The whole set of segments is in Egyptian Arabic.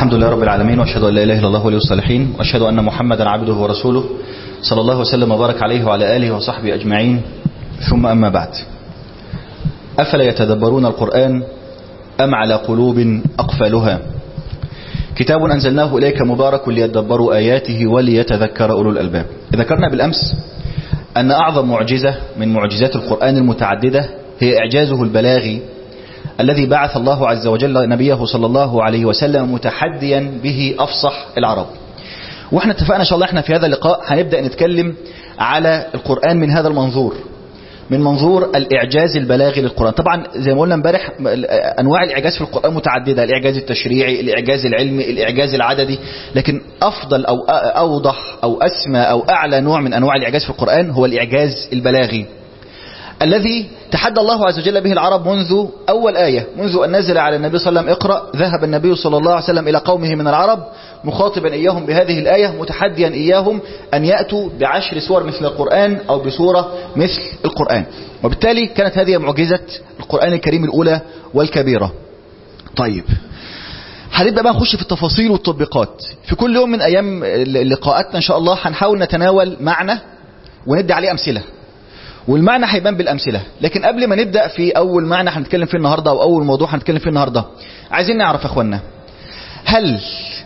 الحمد لله رب العالمين واشهد ان لا اله الا الله ولي الصالحين واشهد ان محمدا عبده ورسوله صلى الله وسلم وبارك عليه وعلى اله وصحبه اجمعين ثم اما بعد افلا يتدبرون القران ام على قلوب اقفالها كتاب انزلناه اليك مبارك ليدبروا اياته وليتذكر اولو الالباب ذكرنا بالامس ان اعظم معجزه من معجزات القران المتعدده هي اعجازه البلاغي الذي بعث الله عز وجل نبيه صلى الله عليه وسلم متحديا به أفصح العرب واحنا اتفقنا ان شاء الله احنا في هذا اللقاء هنبدأ نتكلم على القرآن من هذا المنظور من منظور الإعجاز البلاغي للقرآن طبعا زي ما قلنا امبارح أنواع الإعجاز في القرآن متعددة الإعجاز التشريعي الإعجاز العلمي الإعجاز العددي لكن أفضل أو أوضح أو أسمى أو أعلى نوع من أنواع الإعجاز في القرآن هو الإعجاز البلاغي الذي تحدى الله عز وجل به العرب منذ أول آية منذ أن نزل على النبي صلى الله عليه وسلم اقرأ ذهب النبي صلى الله عليه وسلم إلى قومه من العرب مخاطبا إياهم بهذه الآية متحديا إياهم أن يأتوا بعشر سور مثل القرآن أو بسورة مثل القرآن وبالتالي كانت هذه معجزة القرآن الكريم الأولى والكبيرة طيب هنبدأ بقى نخش في التفاصيل والتطبيقات في كل يوم من أيام لقاءاتنا إن شاء الله هنحاول نتناول معنى وندي عليه أمثلة والمعنى هيبان بالامثله لكن قبل ما نبدا في اول معنى هنتكلم فيه النهارده او اول موضوع هنتكلم فيه النهارده عايزين نعرف يا اخوانا هل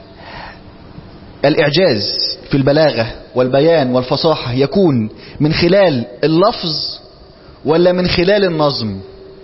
الاعجاز في البلاغه والبيان والفصاحه يكون من خلال اللفظ ولا من خلال النظم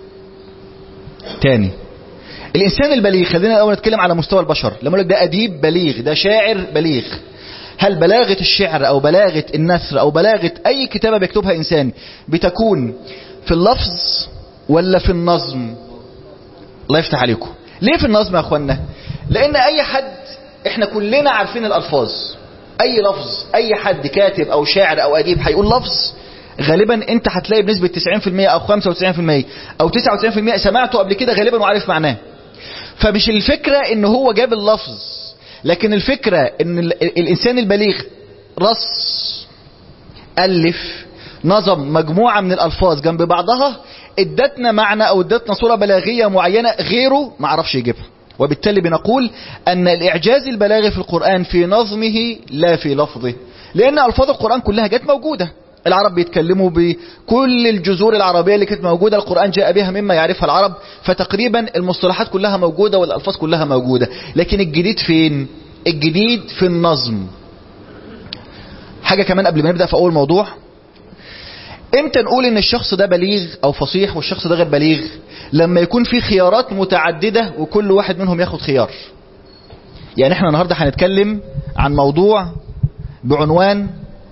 تاني الانسان البليغ خلينا الاول نتكلم على مستوى البشر لما لك ده اديب بليغ ده شاعر بليغ هل بلاغة الشعر أو بلاغة النثر أو بلاغة أي كتابة بيكتبها إنسان بتكون في اللفظ ولا في النظم الله يفتح عليكم ليه في النظم يا أخوانا لأن أي حد إحنا كلنا عارفين الألفاظ أي لفظ أي حد كاتب أو شاعر أو أديب هيقول لفظ غالبا انت هتلاقي بنسبة 90% او 95% او 99% سمعته قبل كده غالبا وعارف معناه فمش الفكرة ان هو جاب اللفظ لكن الفكرة ان الانسان البليغ رص الف نظم مجموعة من الالفاظ جنب بعضها ادتنا معنى او ادتنا صورة بلاغية معينة غيره ما عرفش يجيبها وبالتالي بنقول ان الاعجاز البلاغي في القرآن في نظمه لا في لفظه لان الفاظ القرآن كلها جت موجودة العرب بيتكلموا بكل الجذور العربية اللي كانت موجودة القرآن جاء بها مما يعرفها العرب فتقريبا المصطلحات كلها موجودة والألفاظ كلها موجودة لكن الجديد فين الجديد في النظم حاجة كمان قبل ما نبدأ في أول موضوع امتى نقول ان الشخص ده بليغ او فصيح والشخص ده غير بليغ لما يكون في خيارات متعددة وكل واحد منهم ياخد خيار يعني احنا النهاردة هنتكلم عن موضوع بعنوان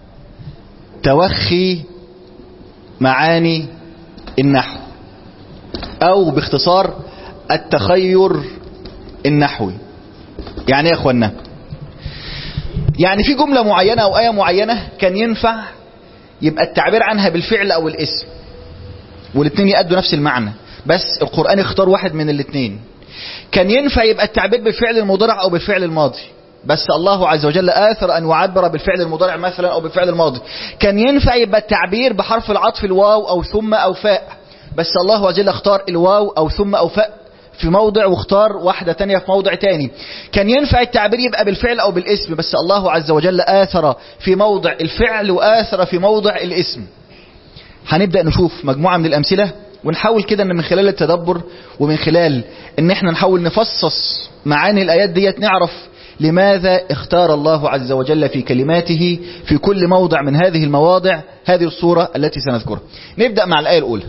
توخي معاني النحو او باختصار التخير النحوي يعني ايه يا اخوانا يعني في جملة معينة او اية معينة كان ينفع يبقى التعبير عنها بالفعل او الاسم والاثنين يأدوا نفس المعنى بس القرآن اختار واحد من الاثنين كان ينفع يبقى التعبير بالفعل المضارع او بالفعل الماضي بس الله عز وجل آثر أن يعبر بالفعل المضارع مثلا أو بالفعل الماضي كان ينفع يبقى التعبير بحرف العطف الواو أو ثم أو فاء بس الله عز وجل اختار الواو أو ثم أو فاء في موضع واختار واحدة تانية في موضع تاني كان ينفع التعبير يبقى بالفعل أو بالاسم بس الله عز وجل آثر في موضع الفعل وآثر في موضع الاسم هنبدأ نشوف مجموعة من الأمثلة ونحاول كده ان من خلال التدبر ومن خلال ان احنا نحاول نفصص معاني الآيات ديت نعرف لماذا اختار الله عز وجل في كلماته في كل موضع من هذه المواضع هذه الصورة التي سنذكرها نبدأ مع الآية الأولى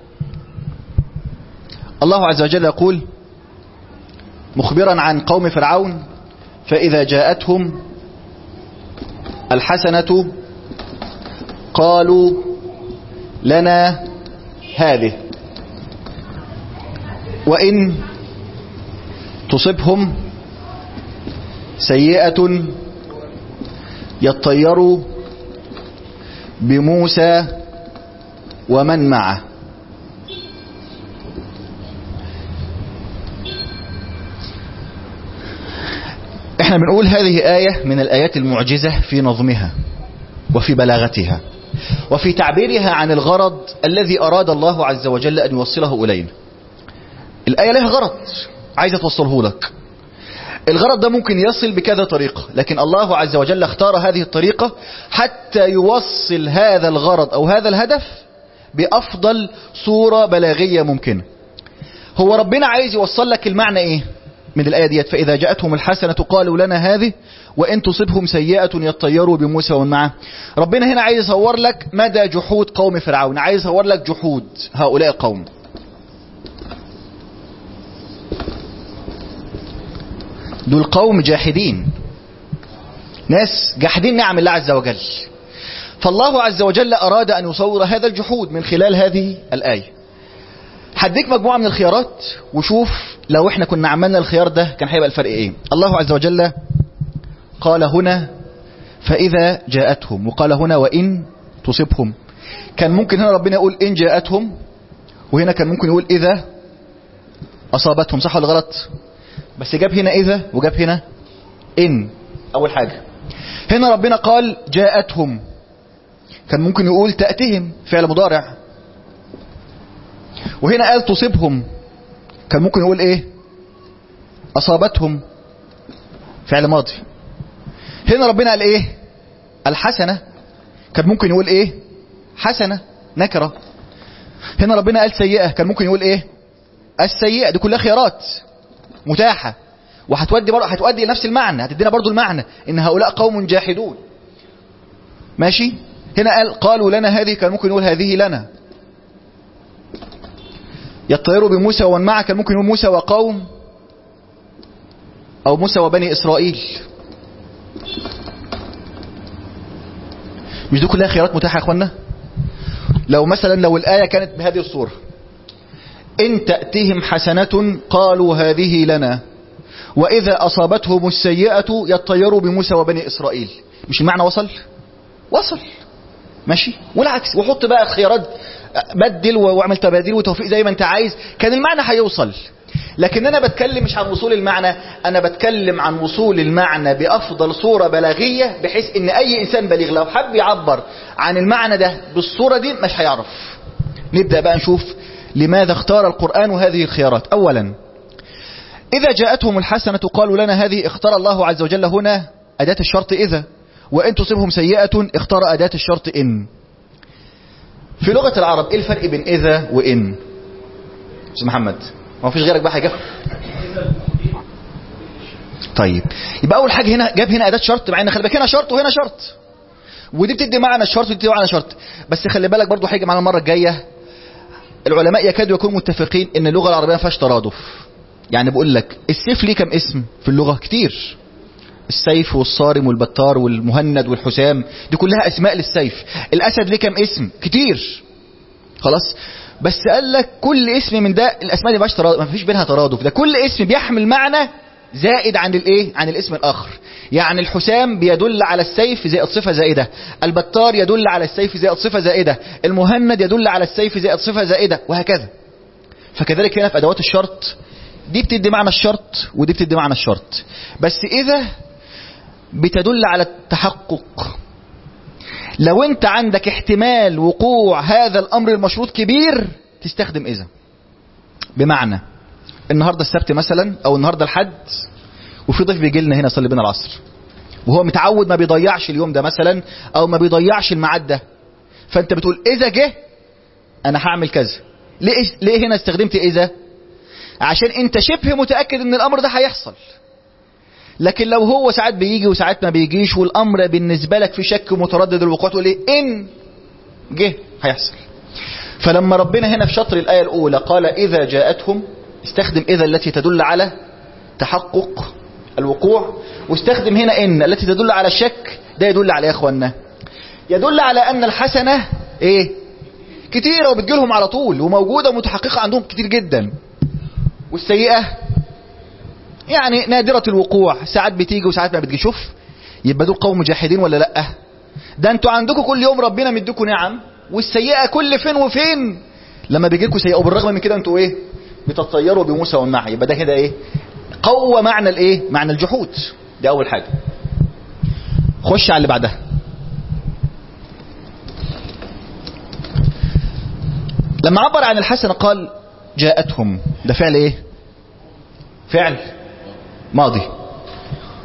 الله عز وجل يقول مخبرا عن قوم فرعون فإذا جاءتهم الحسنة قالوا لنا هذه وإن تصبهم سيئة يطيروا بموسى ومن معه احنا بنقول هذه آية من الآيات المعجزة في نظمها وفي بلاغتها وفي تعبيرها عن الغرض الذي أراد الله عز وجل أن يوصله إلينا الآية لها غرض عايزة توصله لك الغرض ده ممكن يصل بكذا طريقة لكن الله عز وجل اختار هذه الطريقة حتى يوصل هذا الغرض أو هذا الهدف بأفضل صورة بلاغية ممكنة هو ربنا عايز يوصل لك المعنى ايه من الآية ديت فإذا جاءتهم الحسنة قالوا لنا هذه وإن تصبهم سيئة يطيروا بموسى ومن معه ربنا هنا عايز يصور لك مدى جحود قوم فرعون عايز يصور لك جحود هؤلاء القوم دول قوم جاحدين ناس جاحدين نعم الله عز وجل فالله عز وجل أراد أن يصور هذا الجحود من خلال هذه الآية هديك مجموعة من الخيارات وشوف لو احنا كنا عملنا الخيار ده كان هيبقى الفرق ايه الله عز وجل قال هنا فإذا جاءتهم وقال هنا وإن تصبهم كان ممكن هنا ربنا يقول إن جاءتهم وهنا كان ممكن يقول إذا أصابتهم صح ولا غلط بس جاب هنا إذا وجاب هنا إن أول حاجة هنا ربنا قال جاءتهم كان ممكن يقول تأتيهم فعل مضارع وهنا قال تصيبهم كان ممكن يقول ايه اصابتهم فعل ماضي هنا ربنا قال ايه الحسنة كان ممكن يقول ايه حسنة نكرة هنا ربنا قال سيئة كان ممكن يقول ايه السيئة دي كلها خيارات متاحة وهتودي برضه هتؤدي لنفس المعنى هتدينا برضه المعنى ان هؤلاء قوم جاحدون ماشي هنا قال قالوا لنا هذه كان ممكن يقول هذه لنا يطيروا بموسى ومن معه كان ممكن يقول موسى وقوم او موسى وبني اسرائيل مش دي كلها خيارات متاحه يا اخوانا لو مثلا لو الايه كانت بهذه الصوره ان تاتهم حسنه قالوا هذه لنا واذا اصابتهم السيئه يطيروا بموسى وبني اسرائيل مش المعنى وصل وصل ماشي والعكس وحط بقى خيارات بدل واعمل تباديل وتوفيق زي ما انت عايز كان المعنى هيوصل لكن انا بتكلم مش عن وصول المعنى انا بتكلم عن وصول المعنى بافضل صورة بلاغية بحيث ان اي انسان بليغ لو حب يعبر عن المعنى ده بالصورة دي مش هيعرف نبدأ بقى نشوف لماذا اختار القرآن هذه الخيارات اولا اذا جاءتهم الحسنة قالوا لنا هذه اختار الله عز وجل هنا اداة الشرط اذا وان تصبهم سيئة اختار اداة الشرط ان في لغة العرب ايه الفرق بين اذا وان استاذ محمد ما فيش غيرك بقى هيجاوب طيب يبقى اول حاجه هنا جاب هنا اداه شرط مع ان خلي بالك هنا شرط وهنا شرط ودي بتدي معنى الشرط ودي بتدي معنى شرط بس خلي بالك برضو هيجي معانا المره الجايه العلماء يكادوا يكونوا متفقين ان اللغه العربيه ما فيهاش ترادف يعني بقول لك السيف ليه كم اسم في اللغه كتير السيف والصارم والبتار والمهند والحسام دي كلها اسماء للسيف الاسد ليه كم اسم كتير خلاص بس قال لك كل اسم من ده الاسماء دي مش ما فيش بينها ترادف ده كل اسم بيحمل معنى زائد عن الايه عن الاسم الاخر يعني الحسام بيدل على السيف زائد صفه زائده البتار يدل على السيف زائد صفه زائده المهند يدل على السيف زائد صفه زائده وهكذا فكذلك هنا في ادوات الشرط دي بتدي معنى الشرط ودي بتدي معنى الشرط بس اذا بتدل على التحقق لو انت عندك احتمال وقوع هذا الامر المشروط كبير تستخدم اذا بمعنى النهارده السبت مثلا او النهارده الحد وفي ضيف بيجي لنا هنا يصلي بينا العصر وهو متعود ما بيضيعش اليوم ده مثلا او ما بيضيعش الميعاد ده فانت بتقول اذا جه انا هعمل كذا ليه ليه هنا استخدمت اذا عشان انت شبه متاكد ان الامر ده هيحصل لكن لو هو ساعات بيجي وساعات ما بيجيش والامر بالنسبه لك في شك متردد الوقوع تقول ايه ان جه هيحصل فلما ربنا هنا في شطر الايه الاولى قال اذا جاءتهم استخدم اذا التي تدل على تحقق الوقوع واستخدم هنا ان التي تدل على الشك ده يدل على يا اخوانا يدل على ان الحسنه ايه كتيره وبتجيلهم على طول وموجوده ومتحققه عندهم كتير جدا والسيئه يعني نادرة الوقوع ساعات بتيجي وساعات ما بتجي شوف يبقى دول قوم مجاهدين ولا لا ده انتوا عندكم كل يوم ربنا مديكم نعم والسيئة كل فين وفين لما بيجي لكم سيئة وبالرغم من كده انتوا ايه بتطيروا بموسى والمعي يبقى ده كده ايه قوة معنى الايه معنى الجحود دي اول حاجة خش على اللي بعدها لما عبر عن الحسنة قال جاءتهم ده فعل ايه فعل ماضي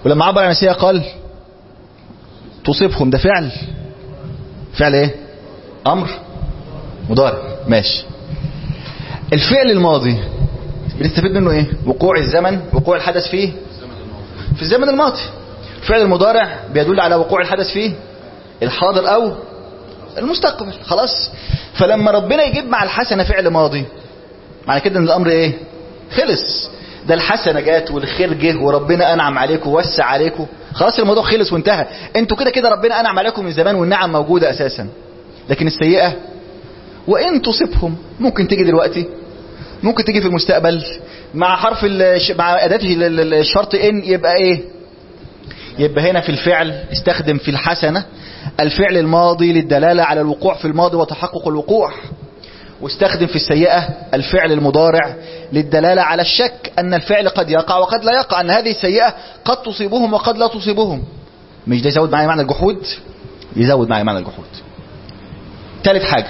ولما عبر عن السيئة قال تصيبهم ده فعل فعل ايه امر مضارع ماشي الفعل الماضي بنستفيد منه ايه وقوع الزمن وقوع الحدث فيه في الزمن الماضي الفعل المضارع بيدل على وقوع الحدث فيه الحاضر او المستقبل خلاص فلما ربنا يجيب مع الحسنة فعل ماضي معنى كده ان الامر ايه خلص ده الحسنة جات والخير جه وربنا انعم عليكم ووسع عليكم خلاص الموضوع خلص وانتهى انتوا كده كده ربنا انعم عليكم من زمان والنعم موجودة اساسا لكن السيئة وان تصبهم ممكن تيجي دلوقتي ممكن تيجي في المستقبل مع حرف الش... مع اداة الشرط ان يبقى ايه يبقى هنا في الفعل استخدم في الحسنة الفعل الماضي للدلالة على الوقوع في الماضي وتحقق الوقوع واستخدم في السيئة الفعل المضارع للدلالة على الشك أن الفعل قد يقع وقد لا يقع أن هذه السيئة قد تصيبهم وقد لا تصيبهم مش ده يزود معايا معنى الجحود يزود معايا معنى الجحود ثالث حاجة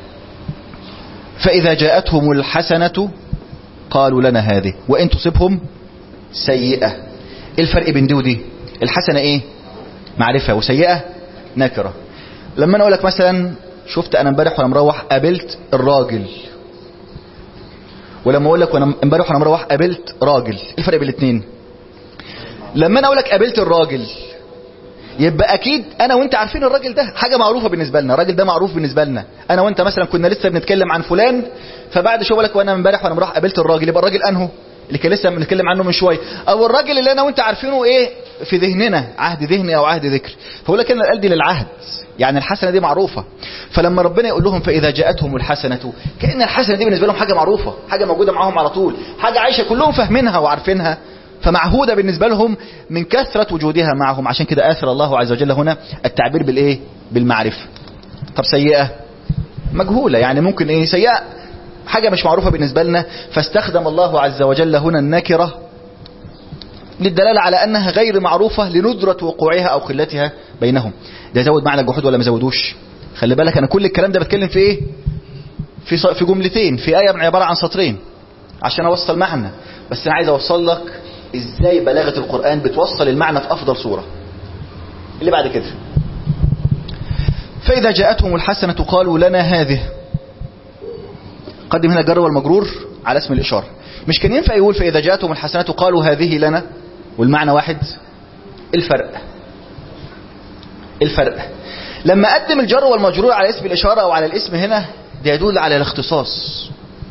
فإذا جاءتهم الحسنة قالوا لنا هذه وإن تصبهم سيئة إيه الفرق بين دي ودي الحسنة ايه معرفة وسيئة نكرة لما انا اقول لك مثلا شفت انا امبارح وانا مروح قابلت الراجل ولما اقول لك وانا امبارح وانا مروح قابلت راجل ايه الفرق بين الاثنين لما انا اقول لك قابلت الراجل يبقى اكيد انا وانت عارفين الراجل ده حاجه معروفه بالنسبه لنا الراجل ده معروف بالنسبه لنا انا وانت مثلا كنا لسه بنتكلم عن فلان فبعد شو لك وانا امبارح وانا مروح قابلت الراجل يبقى الراجل انهو اللي كان لسه بنتكلم عنه من شويه او الراجل اللي انا وانت عارفينه ايه في ذهننا عهد ذهني او عهد ذكر فهو لك انا دي للعهد يعني الحسنه دي معروفه فلما ربنا يقول لهم فاذا جاءتهم الحسنه كان الحسنه دي بالنسبه لهم حاجه معروفه حاجه موجوده معاهم على طول حاجه عايشه كلهم فاهمينها وعارفينها فمعهودة بالنسبة لهم من كثرة وجودها معهم عشان كده آثر الله عز وجل هنا التعبير بالإيه بالمعرفة طب سيئة مجهولة يعني ممكن إيه سيئة حاجة مش معروفة بالنسبة لنا فاستخدم الله عز وجل هنا النكرة للدلالة على أنها غير معروفة لندرة وقوعها أو قلتها بينهم ده يزود معنى الجحود ولا ما يزودوش خلي بالك أنا كل الكلام ده بتكلم في إيه في في جملتين في آية عبارة عن سطرين عشان أوصل معنى بس أنا عايز أوصل لك إزاي بلاغة القرآن بتوصل المعنى في أفضل صورة اللي بعد كده فإذا جاءتهم الحسنة قالوا لنا هذه قدم هنا الجر والمجرور على اسم الإشارة مش كان ينفع يقول فإذا جاءتهم الحسنة قالوا هذه لنا والمعنى واحد الفرق الفرق لما قدم الجر والمجرور على اسم الإشارة أو على الاسم هنا ده يدل على الاختصاص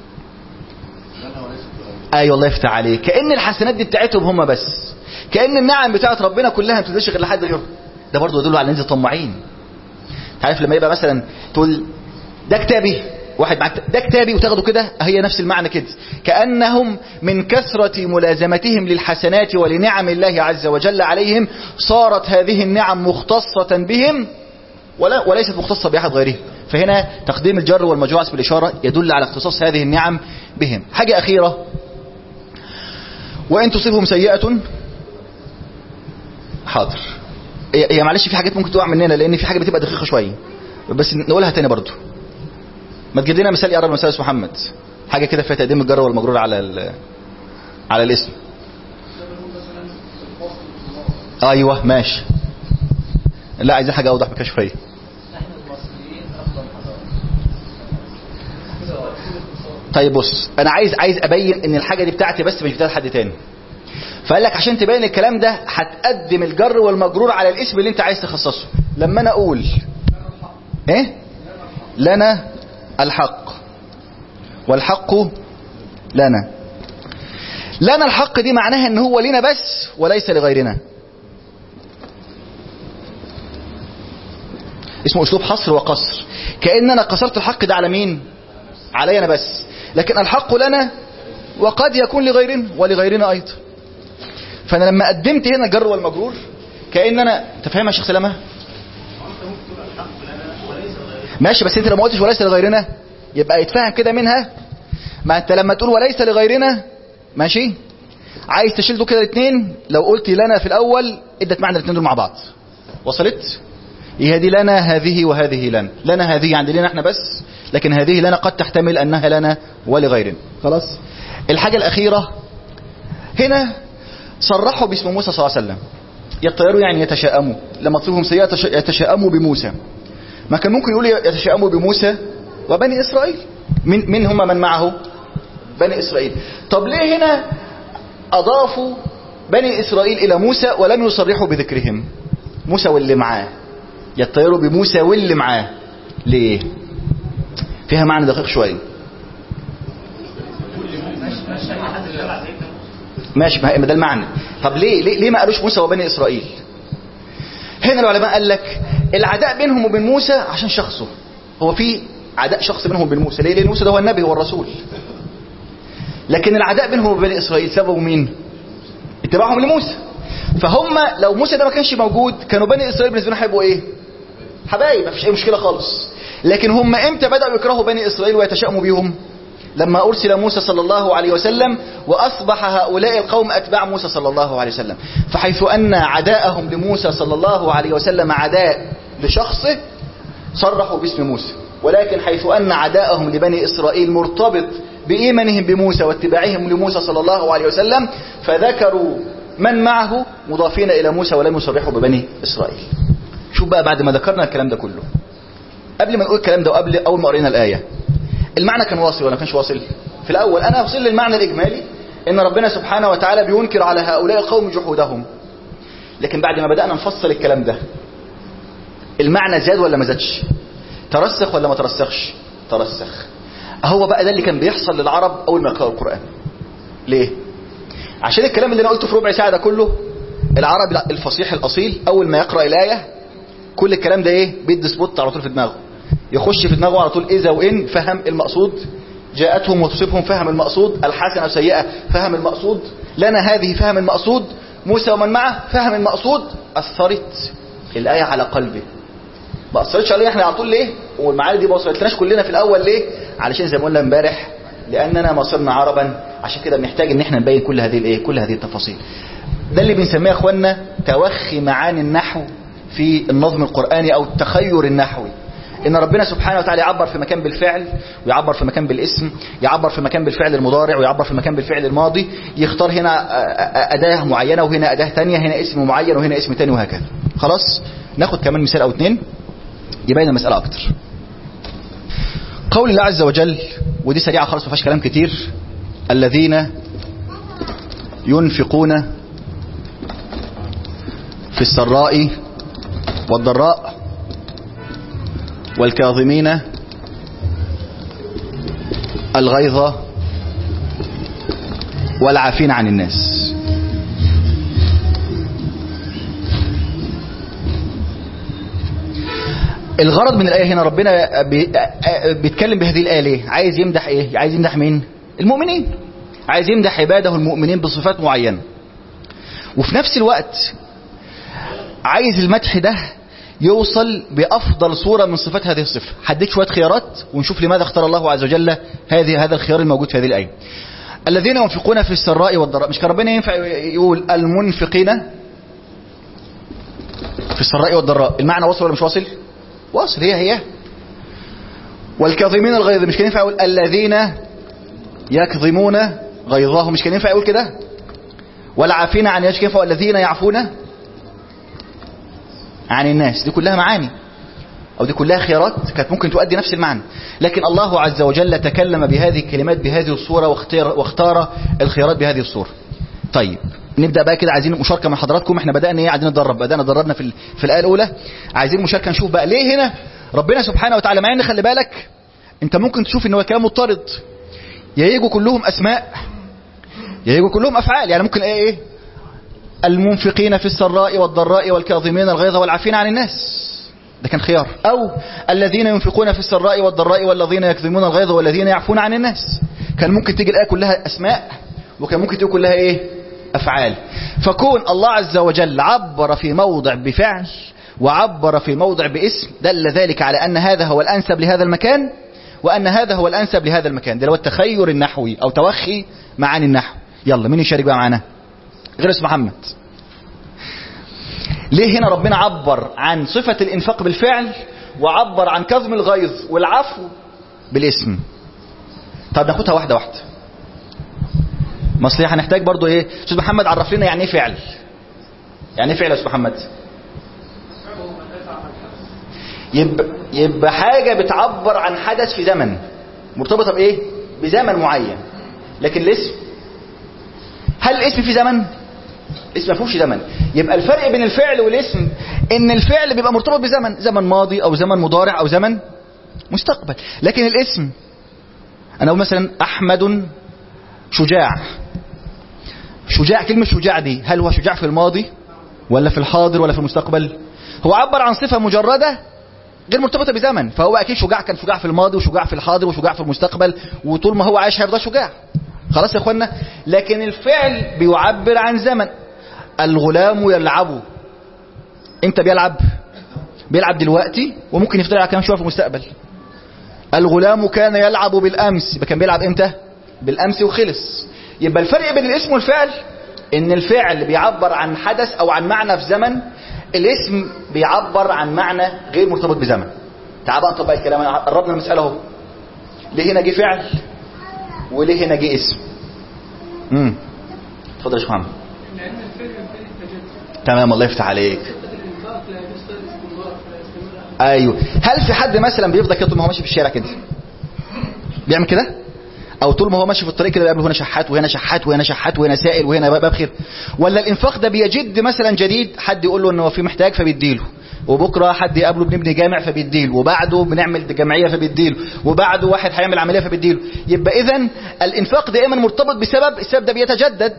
ايوه الله يفتح عليك كأن الحسنات دي بتاعتهم هم بس كأن النعم بتاعت ربنا كلها ما بتدوش غير لحد غيره ده برضه يدل على ان انت طماعين عارف لما يبقى مثلا تقول ده كتابي واحد معاك ده كتابي وتاخده كده هي نفس المعنى كده كأنهم من كثرة ملازمتهم للحسنات ولنعم الله عز وجل عليهم صارت هذه النعم مختصة بهم ولا وليست مختصة بأحد غيرهم فهنا تقديم الجر والمجرور اسم الإشارة يدل على اختصاص هذه النعم بهم حاجة أخيرة وإن تصيبهم سيئة حاضر هي معلش في حاجات ممكن تقع مننا لأن في حاجة بتبقى دقيقة شوية بس نقولها تاني برضو ما تجيب لنا مثال يقرب مثال محمد حاجة كده فيها تقديم الجر والمجرور على على الاسم ايوه ماشي لا عايزين حاجة اوضح بكده شويه طيب بص انا عايز عايز ابين ان الحاجه دي بتاعتي بس مش بتاعت حد تاني فقال لك عشان تبين الكلام ده هتقدم الجر والمجرور على الاسم اللي انت عايز تخصصه لما انا اقول ايه لنا الحق والحق لنا لنا الحق دي معناها ان هو لنا بس وليس لغيرنا اسمه اسلوب حصر وقصر كأن انا قصرت الحق ده على مين علي انا بس لكن الحق لنا وقد يكون لغيرنا ولغيرنا ايضا فانا لما قدمت هنا الجر والمجرور كأن انا تفهم يا شيخ سلامه ماشي بس انت لما قلتش وليس لغيرنا يبقى يتفهم كده منها ما انت لما تقول وليس لغيرنا ماشي عايز تشيل دول كده الاثنين لو قلت لنا في الاول ادت معنى الاثنين دول مع بعض وصلت هي دي لنا هذه وهذه لنا لنا هذه عند لنا احنا بس لكن هذه لنا قد تحتمل انها لنا ولغيرنا خلاص الحاجة الاخيرة هنا صرحوا باسم موسى صلى الله عليه وسلم يطيروا يعني يتشاءموا لما تصيبهم سيئة يتش- يتشاءموا بموسى ما كان ممكن يقول يتشاءموا بموسى وبني إسرائيل من, من هم من معه بني إسرائيل طب ليه هنا أضافوا بني إسرائيل إلى موسى ولم يصرحوا بذكرهم موسى واللي معاه يطيروا بموسى واللي معاه ليه فيها معنى دقيق شوية ماشي ما ما ده المعنى طب ليه ليه, ليه ما قالوش موسى وبني إسرائيل هنا العلماء قال لك العداء بينهم وبين موسى عشان شخصه هو في عداء شخص بينهم وبين موسى ليه لان موسى ده هو النبي هو الرسول لكن العداء بينهم وبين اسرائيل سببه مين اتباعهم لموسى فهم لو موسى ده ما كانش موجود كانوا بني اسرائيل بالنسبه لهم هيبقوا ايه حبايب ما فيش اي مشكله خالص لكن هم امتى بداوا يكرهوا بني اسرائيل ويتشائموا بيهم لما ارسل موسى صلى الله عليه وسلم واصبح هؤلاء القوم اتباع موسى صلى الله عليه وسلم فحيث ان عداءهم لموسى صلى الله عليه وسلم عداء لشخصه صرحوا باسم موسى ولكن حيث أن عداءهم لبني إسرائيل مرتبط بإيمانهم بموسى واتباعهم لموسى صلى الله عليه وسلم فذكروا من معه مضافين إلى موسى ولم يصرحوا ببني إسرائيل شوف بقى بعد ما ذكرنا الكلام ده كله قبل ما نقول الكلام ده وقبل أول ما قرينا الآية المعنى كان واصل ولا ما كانش واصل في الأول أنا أوصل للمعنى الإجمالي إن ربنا سبحانه وتعالى بينكر على هؤلاء القوم جحودهم لكن بعد ما بدأنا نفصل الكلام ده المعنى زاد ولا ما زادش ترسخ ولا ما ترسخش ترسخ هو بقى ده اللي كان بيحصل للعرب اول ما يقرأوا القرآن ليه عشان الكلام اللي انا قلته في ربع ساعة ده كله العربي الفصيح الاصيل اول ما يقرأ الآية كل الكلام ده ايه بيدي سبوت على طول في دماغه يخش في دماغه على طول اذا وان فهم المقصود جاءتهم وتصيبهم فهم المقصود الحسنة سيئة فهم المقصود لنا هذه فهم المقصود موسى ومن معه فهم المقصود أثرت الآية على قلبه ما أثرتش علينا احنا على طول ليه والمعاني دي ما وصلتلناش كلنا في الأول ليه علشان زي ما قلنا امبارح لأننا ما صرنا عربا عشان كده بنحتاج ان احنا نبين كل هذه الايه كل هذه التفاصيل ده اللي بنسميه يا اخوانا توخي معاني النحو في النظم القرآني او التخير النحوي ان ربنا سبحانه وتعالى يعبر في مكان بالفعل ويعبر في مكان بالاسم يعبر في مكان بالفعل المضارع ويعبر في مكان بالفعل الماضي يختار هنا أداة معينة وهنا أداة تانية هنا اسم معين وهنا اسم تاني وهكذا خلاص ناخد كمان مثال او اتنين يبين المسألة اكتر قول الله عز وجل ودي سريعة خالص ما فيهاش كلام كتير الذين ينفقون في السراء والضراء والكاظمين الغيظ والعافين عن الناس الغرض من الآية هنا ربنا بيتكلم بهذه الآية ليه عايز يمدح ايه عايز يمدح مين المؤمنين عايز يمدح عباده المؤمنين بصفات معينة وفي نفس الوقت عايز المدح ده يوصل بأفضل صورة من صفات هذه الصفة حديك شوية خيارات ونشوف لماذا اختار الله عز وجل هذه هذا الخيار الموجود في هذه الآية الذين ينفقون في السراء والضراء مش كان ربنا ينفع يقول المنفقين في السراء والضراء المعنى واصل ولا مش واصل واصل هي هي والكاظمين الغيظ مش كان ينفع يقول الذين يكظمون غيظهم مش كان ينفع يقول كده والعافين عن يش كيف والذين يعفون عن الناس دي كلها معاني أو دي كلها خيارات كانت ممكن تؤدي نفس المعنى لكن الله عز وجل تكلم بهذه الكلمات بهذه الصورة واختار, واختار الخيارات بهذه الصورة طيب نبدأ بقى كده عايزين مشاركة من حضراتكم احنا بدأنا ايه عايزين نتدرب بدأنا دربنا في, في الآية الأولى عايزين مشاركة نشوف بقى ليه هنا ربنا سبحانه وتعالى مع ان خلي بالك انت ممكن تشوف ان هو كلام مضطرد يا يجوا كلهم أسماء يا يجوا كلهم أفعال يعني ممكن ايه ايه المنفقين في السراء والضراء والكاظمين الغيظ والعافين عن الناس ده كان خيار أو الذين ينفقون في السراء والضراء والذين يكظمون الغيظ والذين يعفون عن الناس كان ممكن تيجي الآية كلها أسماء وكان ممكن تيجي كلها إيه أفعال فكون الله عز وجل عبر في موضع بفعل وعبر في موضع باسم دل ذلك على أن هذا هو الأنسب لهذا المكان وأن هذا هو الأنسب لهذا المكان ده هو التخير النحوي أو توخي معاني النحو يلا مين يشارك بقى معانا غير اسم محمد ليه هنا ربنا عبر عن صفة الإنفاق بالفعل وعبر عن كظم الغيظ والعفو بالاسم طب ناخدها واحدة واحدة مصلحة هنحتاج برضو ايه استاذ محمد عرف لنا يعني ايه فعل يعني ايه فعل يا استاذ محمد يبقى, يبقى حاجة بتعبر عن حدث في زمن مرتبطة بايه بزمن معين لكن الاسم هل الاسم في زمن الاسم ما فيهوش زمن يبقى الفرق بين الفعل والاسم ان الفعل بيبقى مرتبط بزمن زمن ماضي او زمن مضارع او زمن مستقبل لكن الاسم انا اقول مثلا احمد شجاع شجاع كلمة شجاع دي هل هو شجاع في الماضي ولا في الحاضر ولا في المستقبل هو عبر عن صفة مجردة غير مرتبطة بزمن فهو أكيد شجاع كان شجاع في الماضي وشجاع في الحاضر وشجاع في المستقبل وطول ما هو عايش هيفضل شجاع خلاص يا اخوانا لكن الفعل بيعبر عن زمن الغلام يلعب انت بيلعب بيلعب دلوقتي وممكن يفضل يلعب كمان شويه في المستقبل الغلام كان يلعب بالامس يبقى كان بيلعب امتى بالامس وخلص يبقى الفرق بين الاسم والفعل ان الفعل بيعبر عن حدث او عن معنى في زمن الاسم بيعبر عن معنى غير مرتبط بزمن تعال بقى نطبق الكلام قربنا المساله اهو ليه هنا جه فعل وليه هنا جه اسم امم اتفضل يا شيخ محمد لأن الفعل ينتهي التجدد تمام الله يفتح عليك الإنفاق لا يجوز فيه الاستمرار فلا يستمر ايوه هل في حد مثلا بيفضل كده طول ما هو ماشي في الشارع كده بيعمل كده او طول ما هو ماشي في الطريق كده بيقابله هنا شحات وهنا شحات وهنا شحات وهنا سائل وهنا باب خير ولا الانفاق ده بيجد مثلا جديد حد يقول له ان هو في محتاج فبيديله وبكره حد يقابله بنبني جامع فبيديله وبعده بنعمل جمعيه فبيديله وبعده واحد هيعمل عمليه فبيديله يبقى اذا الانفاق دائما مرتبط بسبب السبب ده بيتجدد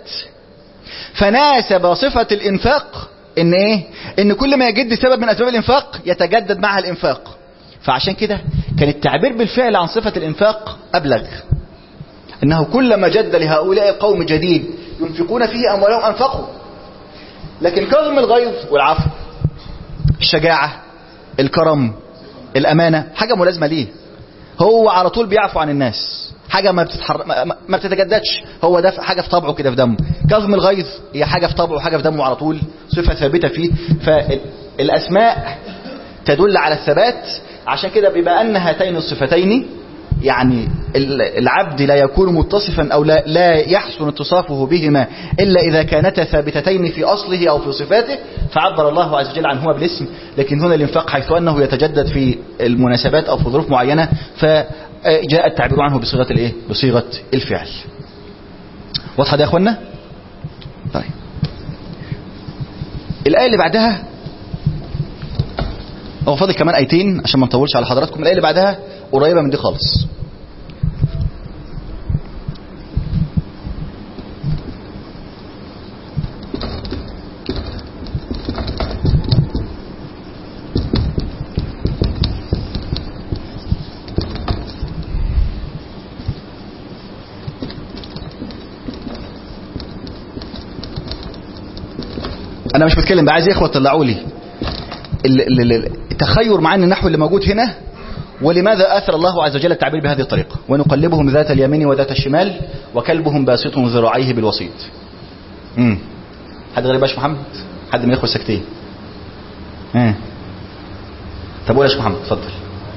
فناسب صفه الانفاق ان ايه ان كل ما يجد سبب من اسباب الانفاق يتجدد معها الانفاق فعشان كده كان التعبير بالفعل عن صفه الانفاق ابلغ انه كلما جد لهؤلاء قوم جديد ينفقون فيه اموالهم انفقوا لكن كظم الغيظ والعفو الشجاعه الكرم الامانه حاجه ملازمه ليه هو على طول بيعفو عن الناس حاجه ما بتتحر... ما- ما- ما بتتجددش هو ده حاجه في طبعه كده في دمه كظم الغيظ هي حاجه في طبعه حاجه في دمه على طول صفه ثابته فيه فالاسماء تدل على الثبات عشان كده بما ان هاتين الصفتين يعني ال- العبد لا يكون متصفا او لا, لا يحسن اتصافه بهما الا اذا كانتا ثابتتين في اصله او في صفاته فعبر الله عز وجل عنهما بالاسم لكن هنا الانفاق حيث انه يتجدد في المناسبات او في ظروف معينه فجاء التعبير عنه بصيغه الايه؟ بصيغه الفعل. واضحه ده يا اخوانا؟ طيب. الايه اللي بعدها هو فاضل كمان ايتين عشان ما نطولش على حضراتكم الايه اللي بعدها قريبه من دي خالص انا مش بتكلم بقى عايز اخوه طلعوا لي ال- ال- ال- التخير مع ان النحو اللي موجود هنا ولماذا اثر الله عز وجل التعبير بهذه الطريقه ونقلبهم ذات اليمين وذات الشمال وكلبهم باسط ذراعيه بالوسيط امم حد غير باش محمد حد من الاخوه الساكتين امم طب قول يا شيخ محمد اتفضل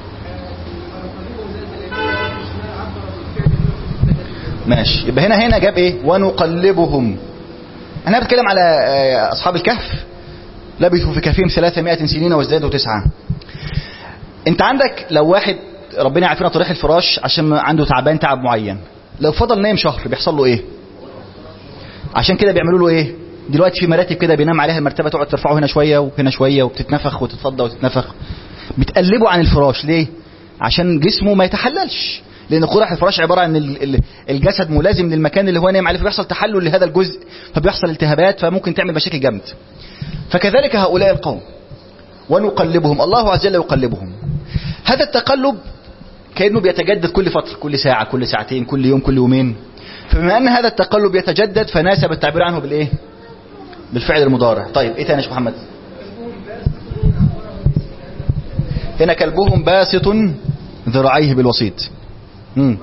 ماشي يبقى هنا هنا جاب ايه ونقلبهم انا بتكلم على آه، اصحاب الكهف لبثوا في كهفهم 300 سنين وازدادوا تسعة انت عندك لو واحد ربنا يعافينا طريح الفراش عشان عنده تعبان تعب معين لو فضل نايم شهر بيحصل له ايه عشان كده بيعملوا له ايه دلوقتي في مراتب كده بينام عليها المرتبه تقعد ترفعه هنا شويه وهنا شويه وبتتنفخ وتتفضى وتتنفخ بتقلبه عن الفراش ليه عشان جسمه ما يتحللش لان قرح الفراش عباره عن ال- ال- الجسد ملازم للمكان اللي هو نايم عليه فبيحصل تحلل لهذا الجزء فبيحصل التهابات فممكن تعمل مشاكل جامد فكذلك هؤلاء القوم ونقلبهم الله عز وجل يقلبهم هذا التقلب كأنه بيتجدد كل فترة كل ساعة كل ساعتين كل يوم كل يومين فبما أن هذا التقلب يتجدد فناسب التعبير عنه بالإيه بالفعل المضارع طيب إيه تاني يا شيخ محمد هنا كلبهم باسط ذراعيه بالوسيط مم.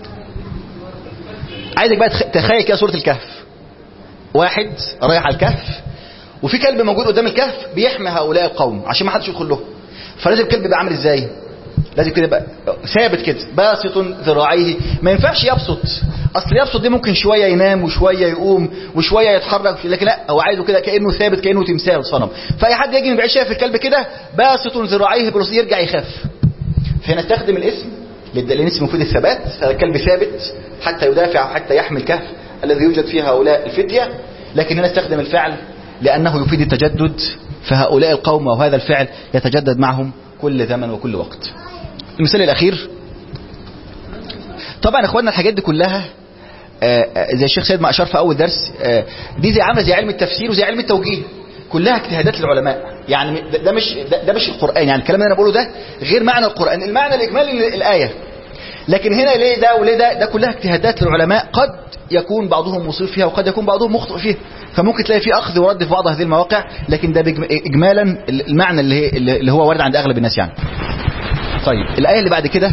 عايزك بقى تخ- تخيل كده صورة الكهف واحد رايح على الكهف وفي كلب موجود قدام الكهف بيحمي هؤلاء القوم عشان ما حدش يدخل له فلازم الكلب يبقى عامل ازاي لازم كده يبقى ثابت كده باسط ذراعيه ما ينفعش يبسط اصل يبسط دي ممكن شويه ينام وشويه يقوم وشويه يتحرك لكن لا هو عايزه كده كانه ثابت كانه تمثال صنم فاي حد يجي من بعيد شايف الكلب كده باسط ذراعيه بالوسط يرجع يخاف فهنا استخدم الاسم للاسم مفيد الثبات فالكلب ثابت حتى يدافع او حتى يحمي الكهف الذي يوجد فيه هؤلاء الفتيه لكن هنا استخدم الفعل لانه يفيد التجدد فهؤلاء القوم وهذا الفعل يتجدد معهم كل زمن وكل وقت المثال الاخير طبعا اخواننا الحاجات دي كلها آه، آه، زي الشيخ سيد ما اشار في اول درس آه، دي زي عامله زي علم التفسير وزي علم التوجيه كلها اجتهادات للعلماء يعني ده- ده مش ده, ده مش القران يعني الكلام اللي انا بقوله ده غير معنى القران المعنى الاجمالي للايه لكن هنا ليه ده وليه ده ده كلها اجتهادات للعلماء قد يكون بعضهم مصيب فيها وقد يكون بعضهم مخطئ فيها فممكن تلاقي في اخذ ورد في بعض هذه المواقع لكن ده بإجم- اجمالا المعنى اللي هي اللي هو وارد عند اغلب الناس يعني طيب الايه اللي بعد كده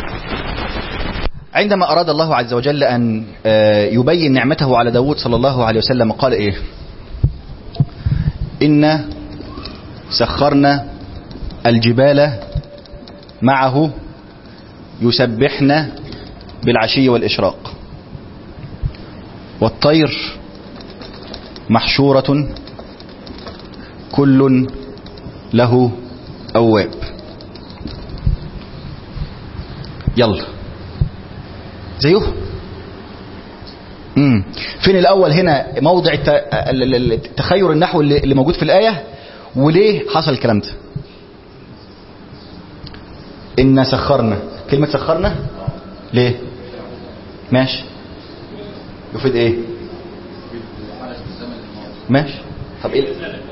عندما أراد الله عز وجل أن آه، يبين نعمته على داود صلى الله عليه وسلم قال إيه إن سخرنا الجبال معه يسبحن بالعشي والإشراق والطير محشورة كل له أواب يلا زيه امم فين الاول هنا موضع الت... ال- ال- ال- التخير النحو اللي اللي موجود في الايه وليه حصل الكلام ده ان سخرنا كلمه سخرنا ليه ماشي يفيد ايه ماشي طب ايه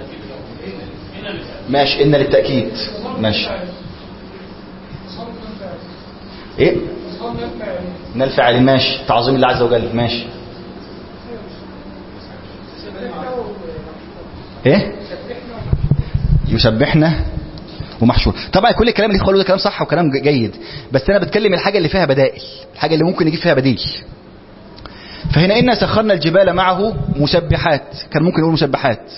ماشي ان للتاكيد ماشي ايه من الفعل ماشي تعظيم الله عز وجل ماشي ايه يسبحنا ومحشور طبعا كل الكلام اللي قالوه ده كلام صح وكلام ج- جيد بس انا بتكلم الحاجه اللي فيها بدائل الحاجه اللي ممكن يجيب فيها بديل فهنا إنا سخرنا الجبال معه مسبحات كان ممكن يقول مسبحات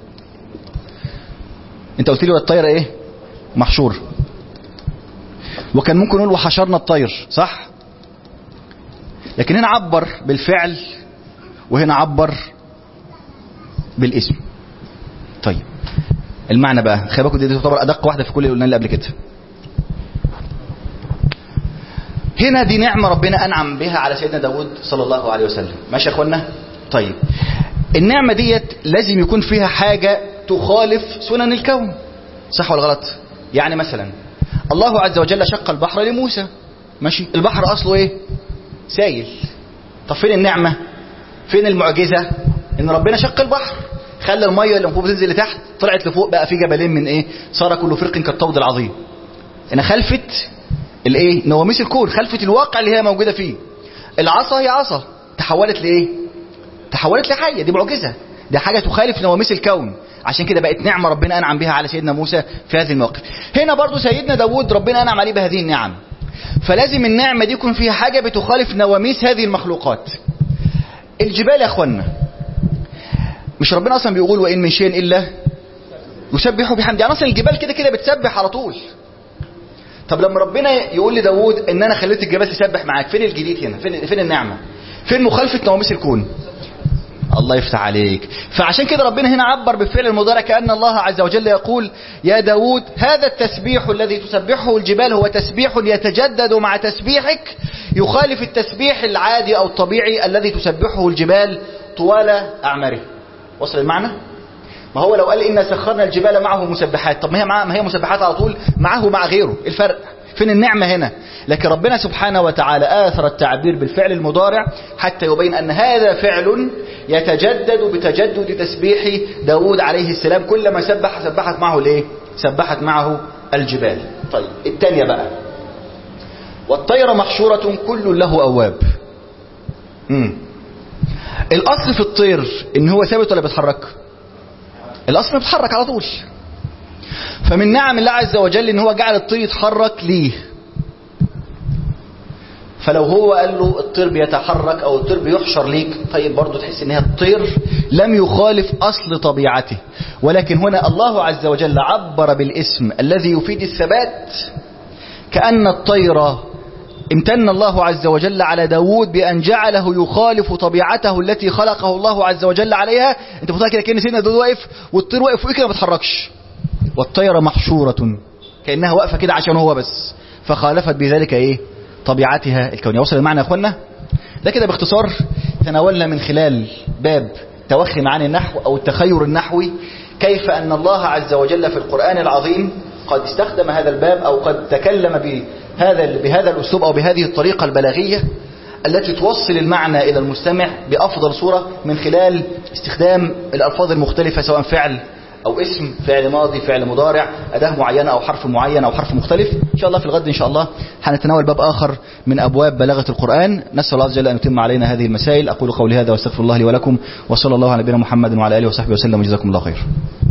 انت قلت لي والطير ايه محشور وكان ممكن نقول وحشرنا الطير صح لكن هنا عبر بالفعل وهنا عبر بالاسم طيب المعنى بقى خلي بالكم دي دي تعتبر ادق واحده في كل اللي قلنا اللي قبل كده هنا دي نعمه ربنا انعم بها على سيدنا داود صلى الله عليه وسلم ماشي يا اخوانا طيب النعمه ديت لازم يكون فيها حاجه تخالف سنن الكون صح ولا غلط يعني مثلا الله عز وجل شق البحر لموسى ماشي البحر اصله ايه سايل طب فين النعمه فين المعجزه ان ربنا شق البحر خلى الميه اللي المفروض تنزل لتحت طلعت لفوق بقى في جبلين من ايه صار كل فرق كالطود العظيم هنا خلفت الايه نواميس الكون خلفت الواقع اللي هي موجوده فيه العصا هي عصا تحولت لايه تحولت لحيه دي معجزه دي حاجه تخالف نواميس الكون عشان كده بقت نعمه ربنا انعم بها على سيدنا موسى في هذه المواقف هنا برضو سيدنا داود ربنا انعم عليه بهذه النعم فلازم النعمه دي يكون فيها حاجه بتخالف نواميس هذه المخلوقات الجبال يا اخوانا مش ربنا اصلا بيقول وان من شيء الا يسبح بحمد يعني اصلا الجبال كده كده بتسبح على طول طب لما ربنا يقول لداود ان انا خليت الجبال تسبح معاك فين الجديد هنا فين, فين النعمه فين مخالفه نواميس الكون الله يفتح عليك فعشان كده ربنا هنا عبر بالفعل المضارع كأن الله عز وجل يقول يا داود هذا التسبيح الذي تسبحه الجبال هو تسبيح يتجدد مع تسبيحك يخالف التسبيح العادي أو الطبيعي الذي تسبحه الجبال طوال أعماره وصل المعنى؟ ما هو لو قال إن سخرنا الجبال معه مسبحات طب ما هي معه ما هي مسبحات على طول معه مع غيره الفرق فين النعمة هنا لكن ربنا سبحانه وتعالى آثر التعبير بالفعل المضارع حتى يبين أن هذا فعل يتجدد بتجدد تسبيح داود عليه السلام كلما سبح سبحت معه الايه سبحت معه الجبال طيب الثانية بقى والطير محشورة كل له أواب مم. الأصل في الطير إن هو ثابت ولا بيتحرك الأصل بيتحرك على طول فمن نعم الله عز وجل ان هو جعل الطير يتحرك ليه فلو هو قال له الطير بيتحرك او الطير بيحشر ليك طيب برضه تحس ان هي الطير لم يخالف اصل طبيعته ولكن هنا الله عز وجل عبر بالاسم الذي يفيد الثبات كأن الطير امتن الله عز وجل على داود بأن جعله يخالف طبيعته التي خلقه الله عز وجل عليها انت متخيل كده كأن سيدنا داود واقف والطير واقف فوق كده ما بيتحركش والطير محشورة كأنها واقفة كده عشان هو بس فخالفت بذلك ايه طبيعتها الكونية وصل المعنى يا اخوانا ده كده باختصار تناولنا من خلال باب توخي معاني النحو او التخير النحوي كيف ان الله عز وجل في القرآن العظيم قد استخدم هذا الباب او قد تكلم بهذا بهذا الاسلوب او بهذه الطريقة البلاغية التي توصل المعنى الى المستمع بافضل صورة من خلال استخدام الالفاظ المختلفة سواء فعل او اسم فعل ماضي فعل مضارع اداة معينة او حرف معين او حرف مختلف ان شاء الله في الغد ان شاء الله هنتناول باب اخر من ابواب بلاغة القرآن نسأل الله عز وجل ان يتم علينا هذه المسائل اقول قولي هذا واستغفر الله لي ولكم وصلى الله على نبينا محمد وعلى اله وصحبه وسلم وجزاكم الله خير